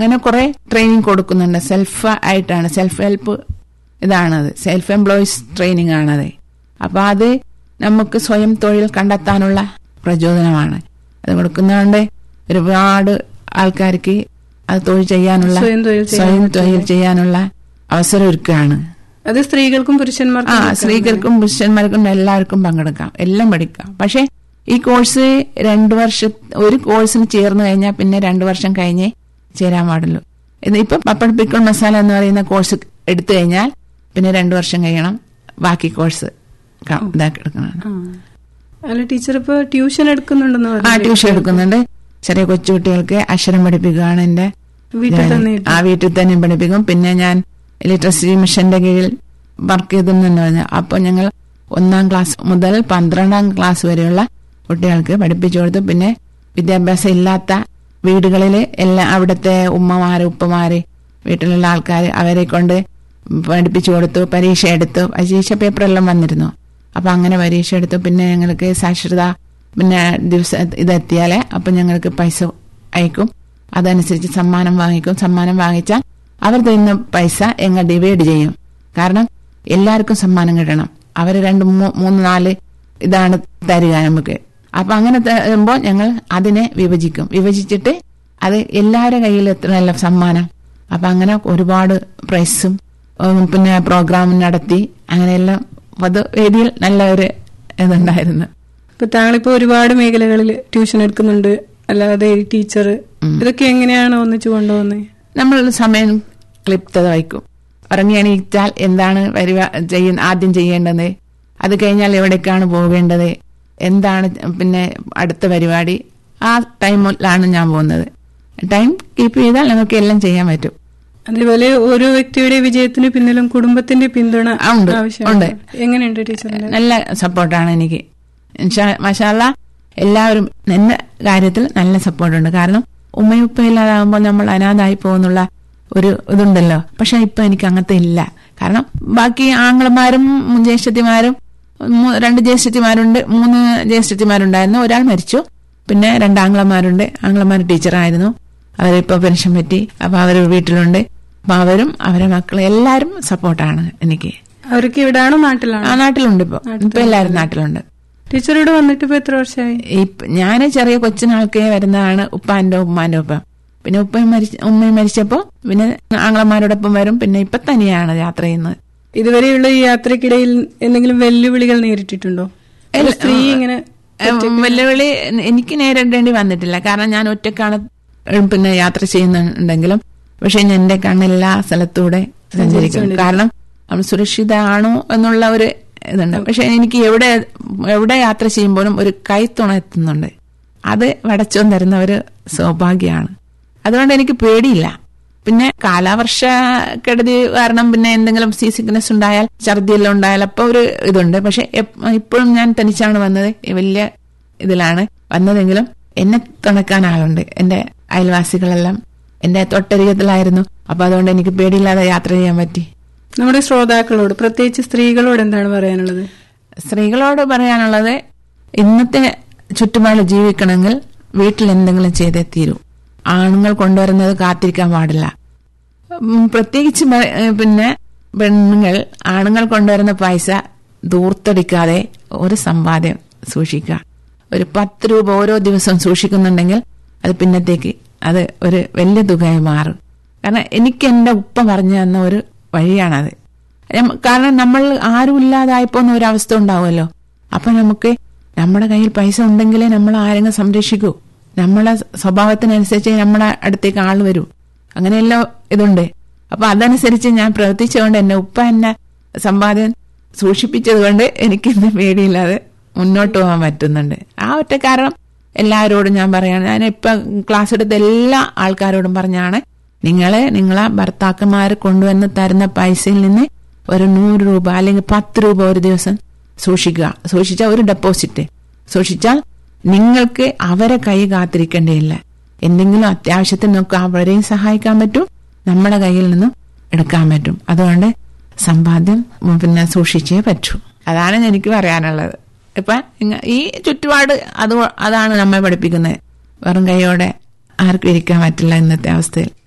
അങ്ങനെ കുറെ ട്രെയിനിങ് കൊടുക്കുന്നുണ്ട് സെൽഫ് ആയിട്ടാണ് സെൽഫ് ഹെൽപ്പ് ഇതാണത് സെൽഫ് എംപ്ലോയീസ് ട്രെയിനിങ് ആണത് അപ്പൊ അത് നമുക്ക് സ്വയം തൊഴിൽ കണ്ടെത്താനുള്ള പ്രചോദനമാണ് അത് കൊടുക്കുന്നതുകൊണ്ട് ഒരുപാട് ആൾക്കാർക്ക് അത് തൊഴിൽ ചെയ്യാനുള്ള സ്വയം തൊഴിൽ ചെയ്യാൻ സ്വയം തൊഴിൽ ചെയ്യാനുള്ള അവസരം ഒരുക്കുകയാണ് അത് സ്ത്രീകൾക്കും ആ പുരുഷന്മാർക്കും സ്ത്രീകൾക്കും പുരുഷന്മാർക്കും എല്ലാവർക്കും പങ്കെടുക്കാം എല്ലാം പഠിക്കാം പക്ഷെ ഈ കോഴ്സ് രണ്ടു വർഷം ഒരു കോഴ്സിന് ചേർന്ന് കഴിഞ്ഞാൽ പിന്നെ രണ്ടു വർഷം കഴിഞ്ഞേ ചേരാൻ പാടുള്ളൂ ഇത് ഇപ്പൊ പപ്പടപ്പിക്കൽ മസാല എന്ന് പറയുന്ന കോഴ്സ് എടുത്തു കഴിഞ്ഞാൽ പിന്നെ രണ്ടു വർഷം കഴിയണം ബാക്കി കോഴ്സ് ക- ഇതാക്കി എടുക്കണം ആ. അല്ല ടീച്ചർ ഇപ്പൊ ട്യൂഷൻ എടുക്കുന്നുണ്ടെന്ന് ആ പറഞ്ഞു ട്യൂഷൻ എടുക്കുന്നുണ്ട് ചെറിയ കൊച്ചുകുട്ടികൾക്ക് അക്ഷരം പഠിപ്പിക്കുകയാണ് എന്റെ വീട്ടിൽ ജോലി. തന്നെ ആ വീട്ടിൽ തന്നെ പഠിപ്പിക്കും പിന്നെ ഞാൻ ഇലക്ട്രിസിറ്റി മിഷന്റെ കീഴിൽ വർക്ക് ചെയ്തെന്നു പറഞ്ഞു അപ്പോൾ ഞങ്ങൾ ഒന്നാം ക്ലാസ് മുതൽ പന്ത്രണ്ടാം ക്ലാസ് വരെയുള്ള കുട്ടികൾക്ക് പഠിപ്പിച്ചു കൊടുത്തു പിന്നെ വിദ്യാഭ്യാസം ഇല്ലാത്ത വീടുകളിൽ എല്ലാ അവിടുത്തെ ഉമ്മമാര് ഉപ്പമാര് വീട്ടിലുള്ള ആൾക്കാർ അവരെ കൊണ്ട് പഠിപ്പിച്ചു കൊടുത്തു പരീക്ഷ എടുത്തു പരീക്ഷ പേപ്പറെല്ലാം വന്നിരുന്നു അപ്പൊ അങ്ങനെ പരീക്ഷ എടുത്തു പിന്നെ ഞങ്ങൾക്ക് സാക്ഷരത പിന്നെ ദിവസം ഇതെത്തിയാലേ അപ്പൊ ഞങ്ങൾക്ക് പൈസ അയക്കും അതനുസരിച്ച് സമ്മാനം വാങ്ങിക്കും സമ്മാനം വാങ്ങിച്ചാൽ അവർ തരുന്ന പൈസ എങ്ങൾ ഡിവൈഡ് ചെയ്യും കാരണം എല്ലാവർക്കും സമ്മാനം കിട്ടണം അവർ രണ്ട് മൂ- മൂന്ന് നാല് ഇതാണ് തരിക നമുക്ക് അപ്പൊ അങ്ങനെ തരുമ്പോൾ ഞങ്ങൾ അതിനെ വിഭജിക്കും വിഭജിച്ചിട്ട് അത് എല്ലാവരുടെ കയ്യിൽ എത്തണമല്ലോ സമ്മാനം അപ്പൊ അങ്ങനെ ഒരുപാട് പ്രൈസും ഉം, പിന്നെ പ്രോഗ്രാം നടത്തി അങ്ങനെയെല്ലാം പൊതുവേദിയിൽ നല്ല ഒരു ഇതുണ്ടായിരുന്നു ഇപ്പൊ താങ്കളിപ്പോ ഒരുപാട് മേഖലകളിൽ ട്യൂഷൻ എടുക്കുന്നുണ്ട് അല്ലാതെ ടീച്ചർ ഇതൊക്കെ എങ്ങനെയാണ് ഒന്നിച്ചു കൊണ്ടുപോകുന്നത് നമ്മൾ സമയം ക്ലിപ്തത വയ്ക്കും ഉറങ്ങി എണീറ്റാൽ എന്താണ് വരുവ ചെയ്യുന്ന ആദ്യം ചെയ്യേണ്ടത് അത് കഴിഞ്ഞാൽ എവിടേക്കാണ് പോകേണ്ടത് എന്താണ് പിന്നെ അടുത്ത പരിപാടി ആ ടൈമിലാണ് ഞാൻ പോകുന്നത് ടൈം കീപ്പ് ചെയ്താൽ നമുക്ക് എല്ലാം ചെയ്യാൻ പറ്റും അതേപോലെ ഓരോ വ്യക്തിയുടെ വിജയത്തിന് പിന്നിലും കുടുംബത്തിന്റെ പിന്തുണ ആ, ഉണ്ട്, ആവശ്യമാണ് ഉണ്ട്. എങ്ങനെയുണ്ട് ടീച്ചറിന്റെ നല്ല സപ്പോർട്ടാണ് എനിക്ക് മഷാല എല്ലാവരും എന്റെ കാര്യത്തിൽ നല്ല സപ്പോർട്ടുണ്ട് കാരണം ഉമ്മയും ഉപ്പയും ഇല്ലാതാകുമ്പോൾ നമ്മൾ അനാഥായി പോകുന്നുള്ള ഒരു ഇതുണ്ടല്ലോ പക്ഷെ ഇപ്പൊ എനിക്ക് അങ്ങനത്തെ ഇല്ല കാരണം ബാക്കി ആങ്ങളമാരും ജ്യേഷ്ഠത്തിമാരും മൂ- രണ്ട് ജ്യേഷ്ഠത്തിമാരുണ്ട് മൂന്ന് ജ്യേഷ്ഠത്തിമാരുണ്ടായിരുന്നു ഒരാൾ മരിച്ചു പിന്നെ രണ്ട് ആങ്ങളമാരുണ്ട് ആങ്ങളമാർ ടീച്ചറായിരുന്നു അവരിപ്പോ പെൻഷൻ പറ്റി അപ്പൊ അവർ വീട്ടിലുണ്ട് അപ്പൊ അവരും അവരെ മക്കളും എല്ലാവരും സപ്പോർട്ടാണ് എനിക്ക് അവർക്ക് ഇവിടാണോ നാട്ടിലാണോ ആ നാട്ടിലുണ്ട് ഇപ്പൊ ഇപ്പൊ എല്ലാവരും നാട്ടിലുണ്ട് ടീച്ചർ ഇവിടെ വന്നിട്ട് ഇപ്പൊ എത്ര വർഷമായി ഇപ്പ- ഞാന് ചെറിയ കൊച്ചിനാൾക്കേ വരുന്നതാണ് ഉപ്പാന്റെ ഉമ്മാന്റെ ഒപ്പം പിന്നെ ഉപ്പയും മരിച്ച ഉമ്മയും മരിച്ചപ്പോ പിന്നെ ആങ്ങളമാരോടൊപ്പം വരും പിന്നെ ഇപ്പൊ തനിയാണ് യാത്ര ചെയ്യുന്നത് ഇതുവരെയുള്ള ഈ യാത്രക്കിടയിൽ എന്തെങ്കിലും വെല്ലുവിളികൾ നേരിട്ടിട്ടുണ്ടോ ഒരു സ്ത്രീ ഇങ്ങനെ ഏഹ് വെല്ലുവിളി എനിക്ക് നേരിടേണ്ടി വന്നിട്ടില്ല കാരണം ഞാൻ ഒറ്റക്കാണ് ഏഹ് പിന്നെ യാത്ര ചെയ്യുന്നുണ്ടെങ്കിലും പക്ഷെ ഞാൻ എന്റെ കണ്ണെല്ലാ സ്ഥലത്തൂടെ സഞ്ചരിക്കും കാരണം നമ്മൾ സുരക്ഷിതമാണോ എന്നുള്ള ഒരു ഇതുണ്ട് പക്ഷെ എനിക്ക് എവിടെ എവിടെ യാത്ര ചെയ്യുമ്പോഴും ഒരു കൈത്തുണ എത്തുന്നുണ്ട് അത് വടച്ചോൻ തരുന്ന ഒരു സൗഭാഗ്യമാണ് അതുകൊണ്ട് എനിക്ക് പേടിയില്ല പിന്നെ കാലാവർഷ കെടുതി കാരണം പിന്നെ എന്തെങ്കിലും സീ സിക്നസ് ഉണ്ടായാൽ ഛർദിയെല്ലാം ഉണ്ടായാൽ അപ്പൊ ഒരു ഇതുണ്ട് പക്ഷെ എപ്പ- ഇപ്പോഴും ഞാൻ തനിച്ചാണ് വന്നത് ഈ വലിയ ഇതിലാണ് വന്നതെങ്കിലും എന്നെ തുണക്കാൻ ആളുണ്ട് എന്റെ അയൽവാസികളെല്ലാം എന്റെ തൊട്ടരികത്തിലായിരുന്നു അപ്പൊ അതുകൊണ്ട് എനിക്ക് പേടിയില്ലാതെ യാത്ര ചെയ്യാൻ പറ്റി നമ്മുടെ ശ്രോതാക്കളോട് പ്രത്യേകിച്ച് സ്ത്രീകളോട് എന്താണ് പറയാനുള്ളത് സ്ത്രീകളോട് പറയാനുള്ളത് ഇന്നത്തെ ചുറ്റുപാട് ജീവിക്കണമെങ്കിൽ വീട്ടിൽ എന്തെങ്കിലും ചെയ്തേ തീരൂ ആണുങ്ങൾ കൊണ്ടുവരുന്നത് കാത്തിരിക്കാൻ പാടില്ല ഉം, പ്രത്യേകിച്ച് മ- ഏ, പിന്നെ പെണ്ണുങ്ങൾ ആണുങ്ങൾ കൊണ്ടുവരുന്ന പൈസ ദൂർത്തടിക്കാതെ ഒരു സമ്പാദ്യം സൂക്ഷിക്കുക ഒരു പത്ത് രൂപ ഓരോ ദിവസവും സൂക്ഷിക്കുന്നുണ്ടെങ്കിൽ അത് പിന്നത്തേക്ക് അത് ഒരു വലിയ തുകയായി മാറും കാരണം എനിക്ക് എന്റെ ഉപ്പ പറഞ്ഞു തന്ന ഒരു വഴിയാണത് ഞമ്മ- കാരണം നമ്മൾ ആരും ഇല്ലാതായിപ്പോന്ന ഒരു അവസ്ഥ ഉണ്ടാവുമല്ലോ അപ്പൊ നമുക്ക് നമ്മുടെ കയ്യിൽ പൈസ ഉണ്ടെങ്കിലേ നമ്മൾ ആരെങ്കിലും സംരക്ഷിക്കൂ നമ്മളെ സ്വഭാവത്തിനനുസരിച്ച് നമ്മുടെ അടുത്തേക്ക് ആൾ വരൂ അങ്ങനെയെല്ലാം ഇതുണ്ട് അപ്പൊ അതനുസരിച്ച് ഞാൻ പ്രവർത്തിച്ചുകൊണ്ട് എന്റെ ഉപ്പ എന്നെ സമ്പാദ്യം സൂക്ഷിപ്പിച്ചത് കൊണ്ട് എനിക്ക് ഇന്ന് പേടിയില്ലാതെ മുന്നോട്ട് പോകാൻ പറ്റുന്നുണ്ട് ആ ഒറ്റ കാരണം എല്ലാവരോടും ഞാൻ പറയാണ് ഞാൻ ഇപ്പൊ ക്ലാസ് എടുത്ത എല്ലാ ആൾക്കാരോടും പറഞ്ഞാണ് നിങ്ങളെ നിങ്ങളെ ഭർത്താക്കന്മാർ കൊണ്ടുവന്ന് തരുന്ന പൈസയിൽ നിന്ന് ഒരു നൂറ് രൂപ അല്ലെങ്കിൽ പത്ത് രൂപ ഒരു ദിവസം സൂക്ഷിക്കുക സൂക്ഷിച്ചാൽ ഒരു ഡെപ്പോസിറ്റ് സൂക്ഷിച്ചാൽ നിങ്ങൾക്ക് അവരെ കൈ കാത്തിരിക്കേണ്ടതില്ല എന്തെങ്കിലും അത്യാവശ്യത്തിന് നമുക്ക് അവരെയും സഹായിക്കാൻ പറ്റും നമ്മുടെ കയ്യിൽ നിന്നും എടുക്കാൻ പറ്റും അതുകൊണ്ട് സമ്പാദ്യം ഉം, പിന്നെ സൂക്ഷിച്ചേ പറ്റൂ അതാണ് എനിക്ക് പറയാനുള്ളത് ഇപ്പൊ ഇങ്ങ- ഈ ചുറ്റുപാട് അത് അതാണ് നമ്മെ പഠിപ്പിക്കുന്നത് വെറും കൈയോടെ ആർക്കും ഇരിക്കാൻ പറ്റില്ല ഇന്നത്തെ അവസ്ഥയിൽ